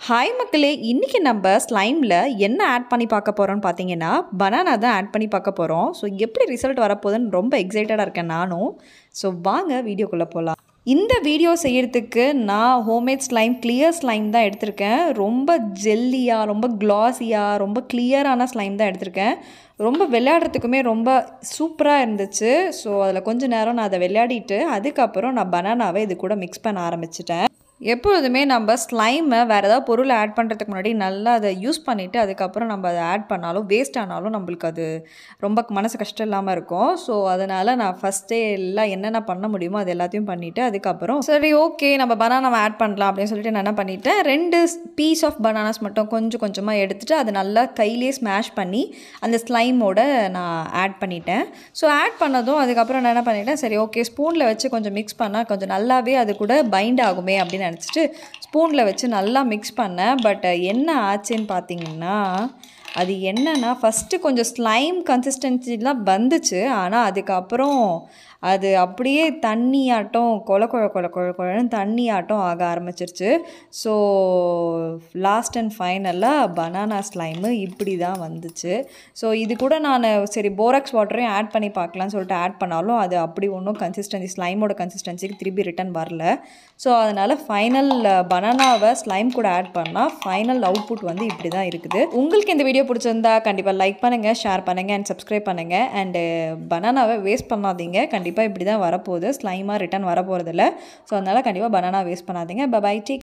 hi மக்களே இன்றைக்கி நம்ம ஸ்லைமில் என்ன ஆட் பண்ணி பார்க்க போகிறோம்னு பார்த்தீங்கன்னா பனானா தான் ஆட் பண்ணி பார்க்க போகிறோம் ஸோ எப்படி ரிசல்ட் வரப்போகுதுன்னு ரொம்ப எக்ஸைட்டடாக இருக்கேன் நானும் ஸோ வாங்க வீடியோக்குள்ளே போகலாம் இந்த வீடியோ செய்யறதுக்கு நான் ஹோம்மேட் ஸ்லைம் கிளியர் ஸ்லைம் தான் எடுத்திருக்கேன் ரொம்ப ஜெல்லியாக ரொம்ப க்ளாஸியாக ரொம்ப கிளியரான ஸ்லைம் தான் எடுத்திருக்கேன் ரொம்ப விளையாடுறதுக்குமே ரொம்ப சூப்பராக இருந்துச்சு ஸோ அதில் கொஞ்ச நேரம் நான் அதை விளையாடிட்டு அதுக்கப்புறம் நான் பனானாவை இது கூட மிக்ஸ் பண்ண ஆரம்பிச்சிட்டேன் எப்பொழுதுமே நம்ம ஸ்லைமை வேறு ஏதாவது பொருளை ஆட் பண்ணுறதுக்கு முன்னாடி நல்லா அதை யூஸ் பண்ணிவிட்டு அதுக்கப்புறம் நம்ம அதை ஆட் பண்ணாலும் வேஸ்ட் ஆனாலும் நம்மளுக்கு அது ரொம்ப மனசு கஷ்டம் இல்லாமல் இருக்கும் ஸோ அதனால் நான் ஃபஸ்ட்டே எல்லாம் என்னென்ன பண்ண முடியுமோ அது எல்லாத்தையும் பண்ணிவிட்டு அதுக்கப்புறம் சரி ஓகே நம்ம பனானாவை ஆட் பண்ணலாம் அப்படின்னு சொல்லிட்டு நான் என்ன பண்ணிட்டேன் ரெண்டு பீஸ் ஆஃப் பனானாஸ் மட்டும் கொஞ்சம் கொஞ்சமாக எடுத்துகிட்டு அதை நல்லா கையிலே ஸ்மாஷ் பண்ணி அந்த ஸ்லைமோட நான் ஆட் பண்ணிட்டேன் ஸோ ஆட் பண்ணதும் அதுக்கப்புறம் நான் என்ன பண்ணிட்டேன் சரி ஓகே ஸ்பூனில் வச்சு கொஞ்சம் மிக்ஸ் பண்ணால் கொஞ்சம் நல்லாவே அது கூட பைண்ட் ஆகுமே அப்படின்னு நினச்சிட்டு ஸ்பூனில் வச்சு நல்லா மிக்ஸ் பண்ணேன் பட் என்ன ஆச்சுன்னு பார்த்தீங்கன்னா அது என்னன்னா ஃபஸ்ட்டு கொஞ்சம் ஸ்லைம் கன்சிஸ்டன்சிலாம் வந்துச்சு ஆனால் அதுக்கப்புறம் அது அப்படியே தண்ணியாட்டம் கொல கொழ கொல கொழ கொழன்னு தண்ணியாட்டம் ஆக ஆரம்பிச்சிருச்சு ஸோ லாஸ்ட் அண்ட் ஃபைனலாக பனானா ஸ்லைமு இப்படி தான் வந்துச்சு ஸோ இது கூட நான் சரி போரக்ஸ் வாட்டரையும் ஆட் பண்ணி பார்க்கலான்னு சொல்லிட்டு ஆட் பண்ணாலும் அது அப்படி ஒன்றும் கன்சிஸ்டன்சி ஸ்லைமோட கன்சிஸ்டன்சிக்கு திருப்பி ரிட்டன் வரல ஸோ அதனால் ஃபைனல் பனானாவை ஸ்லைம் கூட ஆட் பண்ணால் ஃபைனல் அவுட்புட் வந்து இப்படி தான் இருக்குது உங்களுக்கு இந்த வீடியோ பிடிச்சிருந்தா கண்டிப்பாக லைக் பண்ணுங்கள் ஷேர் பண்ணுங்கள் அண்ட் சப்ஸ்கிரைப் பண்ணுங்கள் அண்டு பனானாவை வேஸ்ட் பண்ணாதீங்க கண்டிப்பாக இப்படி தான் வரப்போகுது ஸ்லைமாக ரிட்டன் வரப்போகிறதில்ல ஸோ அதனால் கண்டிப்பாக பனானா வேஸ்ட் பண்ணாதீங்க பபாய் டேக்